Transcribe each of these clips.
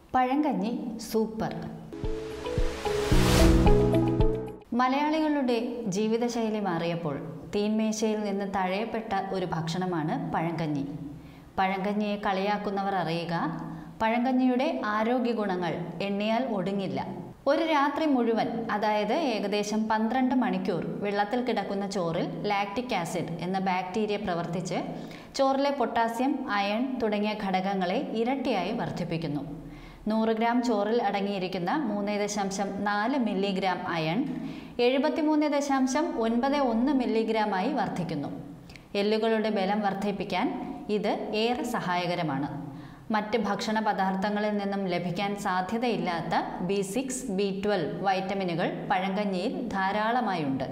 പഴങ്കഞ്ഞി സൂപ്പർ മലയാളികളുടെ ജീവിതശൈലി മാറിയപ്പോൾ തീൻമേശയിൽ നിന്ന് തഴയപ്പെട്ട ഒരു ഭക്ഷണമാണ് പഴങ്കഞ്ഞി പഴങ്കഞ്ഞിയെ കളിയാക്കുന്നവർ അറിയുക പഴങ്കഞ്ഞിയുടെ ആരോഗ്യ ഗുണങ്ങൾ എണ്ണിയാൽ ഒടുങ്ങില്ല ഒരു രാത്രി മുഴുവൻ അതായത് ഏകദേശം പന്ത്രണ്ട് മണിക്കൂർ വെള്ളത്തിൽ കിടക്കുന്ന ചോറിൽ ലാക്റ്റിക് ആസിഡ് എന്ന ബാക്ടീരിയ പ്രവർത്തിച്ച് ചോറിലെ പൊട്ടാസ്യം അയൺ തുടങ്ങിയ ഘടകങ്ങളെ ഇരട്ടിയായി വർദ്ധിപ്പിക്കുന്നു നൂറ് ഗ്രാം ചോറിൽ അടങ്ങിയിരിക്കുന്ന മൂന്ന് ദശാംശം നാല് മില്ലിഗ്രാം അയൺ എഴുപത്തിമൂന്ന് ദശാംശം ഒൻപത് ഒന്ന് മില്ലിഗ്രാമായി വർദ്ധിക്കുന്നു എല്ലുകളുടെ ബലം വർദ്ധിപ്പിക്കാൻ ഇത് ഏറെ സഹായകരമാണ് മറ്റ് ഭക്ഷണ പദാർത്ഥങ്ങളിൽ നിന്നും ലഭിക്കാൻ സാധ്യതയില്ലാത്ത ബി സിക്സ് ബി ട്വൽവ് വൈറ്റമിനുകൾ പഴങ്കഞ്ഞിയിൽ ധാരാളമായുണ്ട്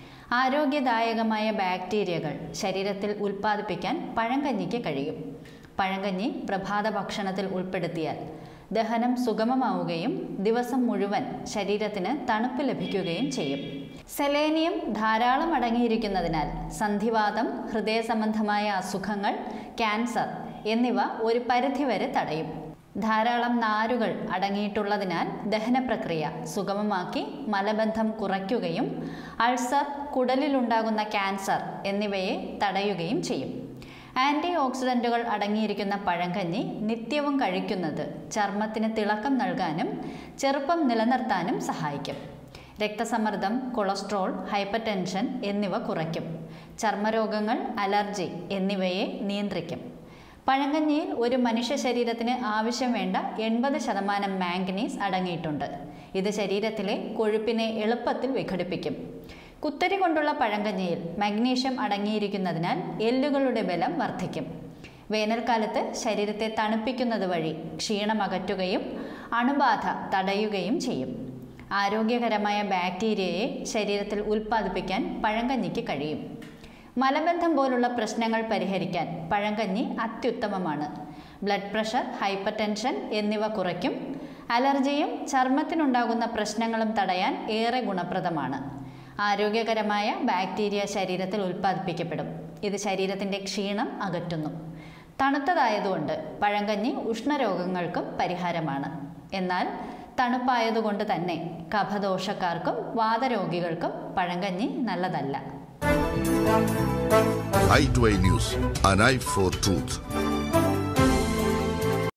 ആരോഗ്യദായകമായ ബാക്ടീരിയകൾ ശരീരത്തിൽ ഉൽപ്പാദിപ്പിക്കാൻ പഴങ്കഞ്ഞിക്ക് കഴിയും പഴങ്കഞ്ഞി പ്രഭാത ഭക്ഷണത്തിൽ ഉൾപ്പെടുത്തിയാൽ ദഹനം സുഗമമാവുകയും ദിവസം മുഴുവൻ ശരീരത്തിന് തണുപ്പ് ലഭിക്കുകയും ചെയ്യും സെലേനിയം ധാരാളം അടങ്ങിയിരിക്കുന്നതിനാൽ സന്ധിവാതം ഹൃദയ സംബന്ധമായ അസുഖങ്ങൾ ക്യാൻസർ എന്നിവ ഒരു പരിധിവരെ തടയും ധാരാളം നാരുകൾ അടങ്ങിയിട്ടുള്ളതിനാൽ ദഹന പ്രക്രിയ സുഗമമാക്കി മലബന്ധം കുറയ്ക്കുകയും അൾസർ കുടലിലുണ്ടാകുന്ന ക്യാൻസർ എന്നിവയെ തടയുകയും ചെയ്യും ആൻറ്റി ഓക്സിഡൻറ്റുകൾ അടങ്ങിയിരിക്കുന്ന പഴങ്കഞ്ഞി നിത്യവും കഴിക്കുന്നത് ചർമ്മത്തിന് തിളക്കം നൽകാനും ചെറുപ്പം നിലനിർത്താനും സഹായിക്കും രക്തസമ്മർദ്ദം കൊളസ്ട്രോൾ ഹൈപ്പർ ടെൻഷൻ എന്നിവ കുറയ്ക്കും ചർമ്മരോഗങ്ങൾ അലർജി എന്നിവയെ നിയന്ത്രിക്കും പഴങ്കഞ്ഞിയിൽ ഒരു മനുഷ്യ ശരീരത്തിന് ആവശ്യം വേണ്ട എൺപത് ശതമാനം മാംഗനീസ് അടങ്ങിയിട്ടുണ്ട് ഇത് ശരീരത്തിലെ കൊഴുപ്പിനെ എളുപ്പത്തിൽ വിഘടിപ്പിക്കും കുത്തരി കൊണ്ടുള്ള പഴങ്കഞ്ഞിയിൽ മഗ്നീഷ്യം അടങ്ങിയിരിക്കുന്നതിനാൽ എല്ലുകളുടെ ബലം വർദ്ധിക്കും വേനൽക്കാലത്ത് ശരീരത്തെ തണുപ്പിക്കുന്നത് വഴി ക്ഷീണം അകറ്റുകയും അണുബാധ തടയുകയും ചെയ്യും ആരോഗ്യകരമായ ബാക്ടീരിയയെ ശരീരത്തിൽ ഉൽപ്പാദിപ്പിക്കാൻ പഴങ്കഞ്ഞിക്ക് കഴിയും മലബന്ധം പോലുള്ള പ്രശ്നങ്ങൾ പരിഹരിക്കാൻ പഴങ്കഞ്ഞി അത്യുത്തമമാണ് ബ്ലഡ് പ്രഷർ ഹൈപ്പർ ടെൻഷൻ എന്നിവ കുറയ്ക്കും അലർജിയും ചർമ്മത്തിനുണ്ടാകുന്ന പ്രശ്നങ്ങളും തടയാൻ ഏറെ ഗുണപ്രദമാണ് ആരോഗ്യകരമായ ബാക്ടീരിയ ശരീരത്തിൽ ഉൽപ്പാദിപ്പിക്കപ്പെടും ഇത് ശരീരത്തിൻ്റെ ക്ഷീണം അകറ്റുന്നു തണുത്തതായതുകൊണ്ട് പഴങ്കഞ്ഞി ഉഷ്ണരോഗങ്ങൾക്കും പരിഹാരമാണ് എന്നാൽ തണുപ്പായതുകൊണ്ട് തന്നെ കഫദോഷക്കാർക്കും വാതരോഗികൾക്കും പഴങ്കഞ്ഞി നല്ലതല്ല i2i News, an eye for truth.